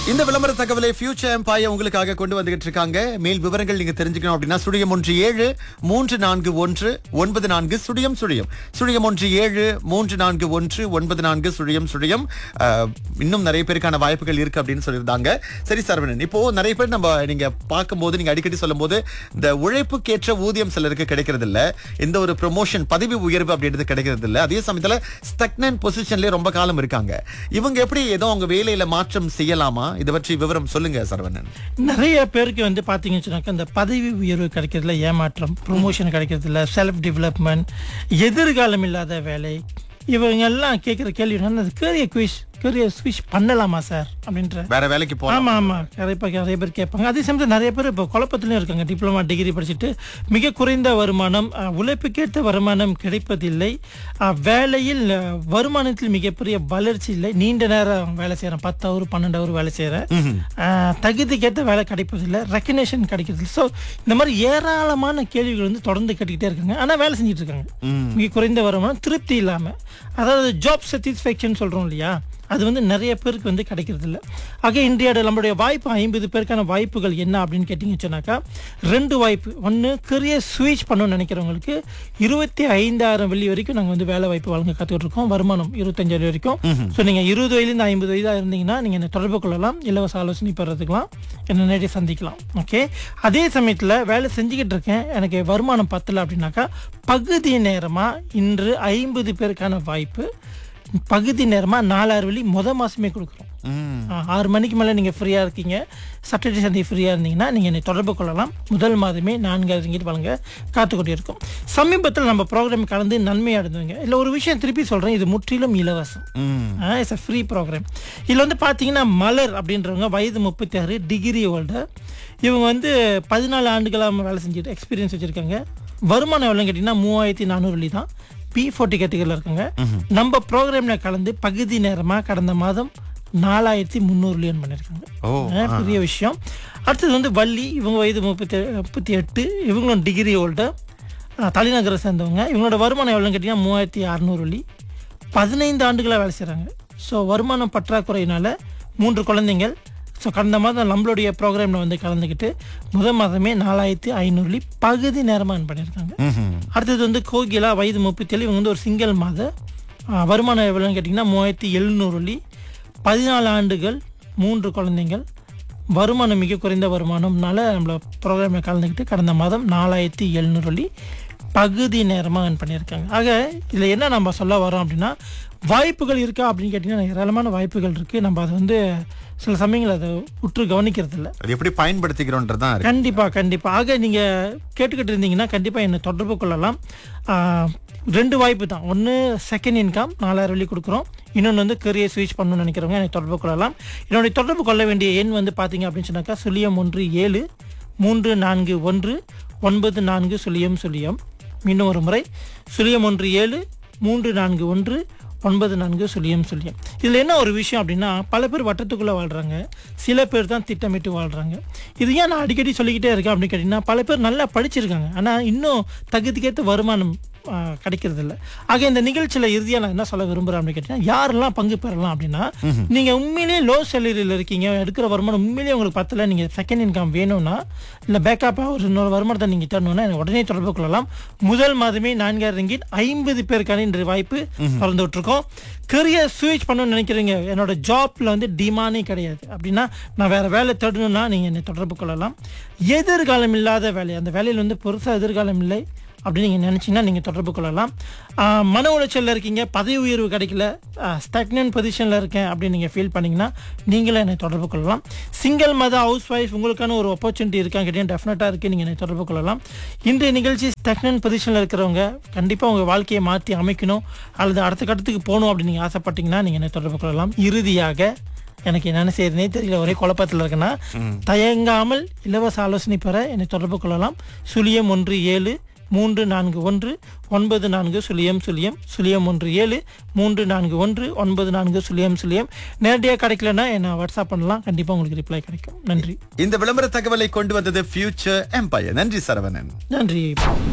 இந்த விளம்பர தகவலை ஃபியூச்சர் எம்பாய உங்களுக்காக கொண்டு வந்துகிட்டு இருக்காங்க மேல் விவரங்கள் நீங்க தெரிஞ்சுக்கணும் அப்படின்னா சுழியம் ஒன்று ஏழு மூன்று நான்கு ஒன்று ஒன்பது நான்கு சுழியம் சுழியம் சுழியம் ஒன்று ஏழு மூன்று நான்கு ஒன்று ஒன்பது நான்கு சுழியம் சுழியம் அஹ், இன்னும் நிறைய பேருக்கான வாய்ப்புகள் இருக்கு அப்படின்னு சொல்லியிருந்தாங்க சரி சரவணன் இப்போ நிறைய பேர் நம்ம நீங்க பார்க்கும்போது நீங்க அடிக்கடி சொல்லும்போது இந்த உழைப்புக்கேற்ற ஊதியம் சிலருக்கு கிடைக்கிறது இல்ல இந்த ஒரு ப்ரொமோஷன் பதவி உயர்வு அப்படின்றது கிடைக்கிறது இல்ல அதே சமயத்துல ஸ்டக்னன் பொசிஷன்லயே ரொம்ப காலம் இருக்காங்க இவங்க எப்படி ஏதோ அவங்க வேலையில மாற்றம் செய்யலாமா இதை பற்றி விவரம் சொல்லுங்க சரவணன் நிறைய பேருக்கு வந்து பார்த்தீங்கன்னு சொன்னாக்கா இந்த பதவி உயர்வு கிடைக்கிறதுல ஏமாற்றம் ப்ரொமோஷன் கிடைக்கிறதுல செல்ஃப் டெவலப்மெண்ட் எதிர்காலம் இல்லாத வேலை இவங்க எல்லாம் கேட்குற கேள்வி என்னன்னா கேரியர் குவிஷ் கேரியர் ஸ்விட்ச் பண்ணலாமா சார் அப்படின்ற வேற வேலைக்கு போலாம் ஆமா ஆமா நிறைய பேர் நிறைய பேர் கேட்பாங்க அதே சமயத்தில் நிறைய பேர் இப்போ குழப்பத்திலையும் இருக்காங்க டிப்ளமா டிகிரி படிச்சுட்டு மிக குறைந்த வருமானம் அஹ், உழைப்புக்கேற்ற வருமானம் கிடைப்பதில்லை அஹ், வேலையில் அஹ், வருமானத்தில் மிகப்பெரிய வளர்ச்சி இல்லை நீண்ட நேரம் வேலை செய்கிறேன் பத்து ஹவர் பன்னெண்டு ஹவர் வேலை செய்கிறேன் தகுதிக்கேற்ற வேலை கிடைப்பதில்லை ரெக்கக்னேஷன் கிடைக்கிறது ஸோ இந்த மாதிரி ஏராளமான கேள்விகள் வந்து தொடர்ந்து கேட்டுக்கிட்டே இருக்காங்க ஆனால் வேலை செஞ்சுட்டு இருக்காங்க மிக குறைந்த வருமானம் திருப்தி இல்லாமல் அதாவது ஜாப் சாட்டிஸ்ஃபேக்ஷன் சொல்கிறோம் இல்லையா அது வந்து நிறைய பேருக்கு வந்து கிடைக்கிறது இல்லை ஆக இன்றைய நம்மளுடைய வாய்ப்பு ஐம்பது பேருக்கான வாய்ப்புகள் என்ன அப்படின்னு கேட்டிங்கன்னு சொன்னாக்கா ரெண்டு வாய்ப்பு ஒன்று கரியர் ஸ்விட்ச் பண்ணணும்னு நினைக்கிறவங்களுக்கு இருபத்தி ஐந்தாயிரம் வெள்ளி வரைக்கும் நாங்கள் வந்து வேலை வாய்ப்பு வழங்க கற்றுக்கிட்டு இருக்கோம் வருமானம் இருபத்தஞ்சாயிரம் வரைக்கும் ஸோ நீங்கள் இருபது வயதுலேருந்து ஐம்பது வயதாக இருந்தீங்கன்னா நீங்கள் என்னை தொடர்பு கொள்ளலாம் இலவச ஆலோசனை பெறதுக்கலாம் என்ன நேரடி சந்திக்கலாம் ஓகே அதே சமயத்தில் வேலை செஞ்சுக்கிட்டு இருக்கேன் எனக்கு வருமானம் பத்தலை அப்படின்னாக்கா பகுதி நேரமாக இன்று ஐம்பது பேருக்கான வாய்ப்பு பகுதி நேரமாக நாலாயிரம் வெள்ளி முத மாதமே கொடுக்குறோம் ம். ஆ, ஆறு மணிக்கு மேலே நீங்கள் ஃப்ரீயாக இருக்கீங்க சாட்டர்டே சண்டே ஃப்ரீயாக இருந்தீங்கன்னா நீங்கள் என்னை தொடர்பு கொள்ளலாம் முதல் மாதமே நான்காயிரம் ரிங்கிட் வழங்க காத்துக்கொண்டே இருக்கும் சமீபத்தில் நம்ம ப்ரோக்ராம் கலந்து நன்மை அடைந்தவங்க இல்லை ஒரு விஷயம் திருப்பி சொல்கிறேன் இது முற்றிலும் இலவசம் ம். இட்ஸ் அ ஃப்ரீ ப்ரோக்ராம் இதில் வந்து பார்த்தீங்கன்னா மலர் அப்படின்றவங்க வயது முப்பத்தி ஆறு டிகிரி ஹோல்டர் இவங்க வந்து பதினாலு ஆண்டுகளாக வேலை செஞ்சுட்டு எக்ஸ்பீரியன்ஸ் வச்சுருக்காங்க வருமானம் எவ்வளோன்னு கேட்டிங்கன்னா மூவாயிரத்தி நானூறு வெள்ளி தான் பி ஃபோர்ட்டி கேட்டகரியில் இருக்காங்க நம்ம ப்ரோக்ராமில் கலந்து பகுதி நேரமாக கடந்த மாதம் நாலாயிரத்தி முந்நூறு லியன் பண்ணியிருக்காங்க ஓ ஆ, பெரிய விஷயம் அடுத்தது வந்து வள்ளி இவங்க வயது முப்பத்தி முப்பத்தி எட்டு இவங்களும் டிகிரி ஹோல்டர் தலைநகரை சேர்ந்தவங்க இவங்களோட வருமானம் எவ்வளோன்னு கேட்டிங்கன்னா மூவாயிரத்தி அறநூறு வழி பதினைந்து ஆண்டுகளாக வேலை செய்கிறாங்க ஸோ வருமானம் பற்றாக்குறையினால மூன்று குழந்தைங்கள் ஸோ கடந்த மாதம் நம்மளுடைய ப்ரோக்ராமில் வந்து கலந்துக்கிட்டு முதல் மாதமே நாலாயிரத்தி ஐநூறு வழி பகுதி நேரமாக earn பண்ணியிருக்காங்க ம்ஹும். அடுத்தது வந்து கோகிலா வயது முப்பத்தி ஏழு இவங்க வந்து ஒரு சிங்கிள் மாத ஆ, வருமானம் எவ்வளோன்னு கேட்டிங்கன்னா மூவாயிரத்தி எழுநூறு வழி பதினாலு ஆண்டுகள் மூன்று குழந்தைங்கள் வருமானம் மிக குறைந்த வருமானம்னால நம்மள ப்ரோக்ராமில் கலந்துக்கிட்டு கடந்த மாதம் நாலாயிரத்தி எழுநூறு வழி பகுதி நேரமாக earn பண்ணியிருக்காங்க ஆக இதில் என்ன நம்ம சொல்ல வரோம் அப்படின்னா வாய்ப்புகள் இருக்கா அப்படின்னு கேட்டிங்கன்னா ஏராளமான வாய்ப்புகள் இருக்குது நம்ம அதை வந்து சில சமயங்கள் அதை உற்று கவனிக்கிறது இல்லை அது எப்படி பயன்படுத்திக்கிறோன்றதுதான் இருக்கு கண்டிப்பா கண்டிப்பா ஆக நீங்க கேட்டுக்கிட்டு இருந்தீங்கன்னா கண்டிப்பா என்னை தொடர்பு கொள்ளலாம் ஆஹ், ரெண்டு வாய்ப்பு தான் ஒன்று செகண்ட் இன்கம் நாலாயிரம் வெள்ளி கொடுக்குறோம் இன்னொன்று வந்து கரியர் ஸ்விட்ச் பண்ணணும்னு நினைக்கிறவங்க என்னை தொடர்பு கொள்ளலாம் என்னுடைய தொடர்பு கொள்ள வேண்டிய எண் வந்து பார்த்தீங்க அப்படின்னு சொன்னாக்கா சுழியம் ஒன்று ஏழு மூன்று நான்கு ஒன்று ஒன்பது நான்கு சுழியம் சுழியம் இன்னும் ஒரு முறை சுழியம் ஒன்று ஏழு மூன்று நான்கு ஒன்று ஒன்பது நான்கு சுழியம் சுழியம் இதில் என்ன ஒரு விஷயம் அப்படின்னா பல பேர் வட்டத்துக்குள்ளே வாழ்கிறாங்க சில பேர் தான் திட்டமிட்டு வாழ்கிறாங்க இது ஏன் நான் அடிக்கடி சொல்லிக்கிட்டே இருக்கேன் அப்படின்னு கேட்டிங்கன்னா பல பேர் நல்லா படிச்சிருக்காங்க ஆனால் இன்னும் தகுதிக்கேற்ற வருமானம் ஆ, கிடைக்கிறது இல்லை ஆக இந்த நிகழ்ச்சியில் இறுதியாக நான் என்ன சொல்ல விரும்புகிறேன் அப்படின்னு கேட்டிங்கன்னா யாரெல்லாம் பங்கு பெறலாம் அப்படின்னா நீங்கள் உண்மையிலேயே லோ சேலரியில் இருக்கீங்க எடுக்கிற வருமானம் உண்மையிலேயே உங்களுக்கு பத்தல நீங்கள் செகண்ட் இன்கம் வேணும்னா இல்லை பேக்கப்பாக ஒரு இன்னொரு வருமானத்தை நீங்கள் தரணும்னா எனக்கு உடனே தொடர்பு கொள்ளலாம் முதல் மாதமே நான்காயிரம் ரிங்கிட் ஐம்பது பேருக்கான இன்று வாய்ப்பு திறந்து விட்டுருக்கோம் கரியர் ஸ்விட்ச் பண்ணணும்னு நினைக்கிறீங்க என்னோட ஜாப்ல வந்து டிமானே கிடையாது அப்படின்னா நான் வேற வேலை தேடணும்னா நீங்கள் என்னை தொடர்பு கொள்ளலாம் எதிர்காலம் இல்லாத வேலை அந்த வேலையில் வந்து பெருசாக எதிர்காலம் இல்லை அப்படின்னு நீங்கள் நினச்சிங்கன்னா நீங்கள் தொடர்பு கொள்ளலாம் ஆஹ் மன உளைச்சலில் இருக்கீங்க பதவி உயர்வு கிடைக்கல ஸ்டக்னன் பொசிஷனில் இருக்கேன் அப்படின்னு நீங்கள் ஃபீல் பண்ணீங்கன்னா நீங்களே என்னை தொடர்பு கொள்ளலாம் சிங்கிள் மத ஹவுஸ் ஒய்ஃப் உங்களுக்கான ஒரு ஆப்பர்ச்சுனிட்டி இருக்கான்னு கேட்டீங்கன்னா டெஃபினட்டாக இருக்குது நீங்கள் என்னை தொடர்பு கொள்ளலாம் இன்றைய நிகழ்ச்சி ஸ்டக்னன் பொசிஷனில் இருக்கிறவங்க கண்டிப்பாக உங்கள் வாழ்க்கையை மாற்றி அமைக்கணும் அல்லது அடுத்த கட்டத்துக்கு போகணும் அப்படின்னு நீங்கள் ஆசைப்பட்டீங்கன்னா நீங்கள் என்னை தொடர்பு கொள்ளலாம் இறுதியாக எனக்கு என்னென்ன செய்யறதுனே தெரியல ஒரே குழப்பத்தில் இருக்குன்னா தயங்காமல் இலவச ஆலோசனை பெற என்னை தொடர்பு கொள்ளலாம் சுழியம் ஒன்று ஏழு மூன்று நான்கு ஒன்று ஒன்பது நான்கு சுழியம் சுழியம் சுழியம் ஒன்று ஏழு மூன்று நான்கு ஒன்று ஒன்பது நான்கு சுழியம் சுழியம் நேரடியாக கிடைக்கலன்னா என்னை வாட்ஸ்அப் பண்ணலாம் கண்டிப்பாக உங்களுக்கு ரிப்ளை கிடைக்கும் நன்றி இந்த விளம்பர தகவலை கொண்டு வந்தது ஃபியூச்சர் எம்பையர் நன்றி சரவணன் நன்றி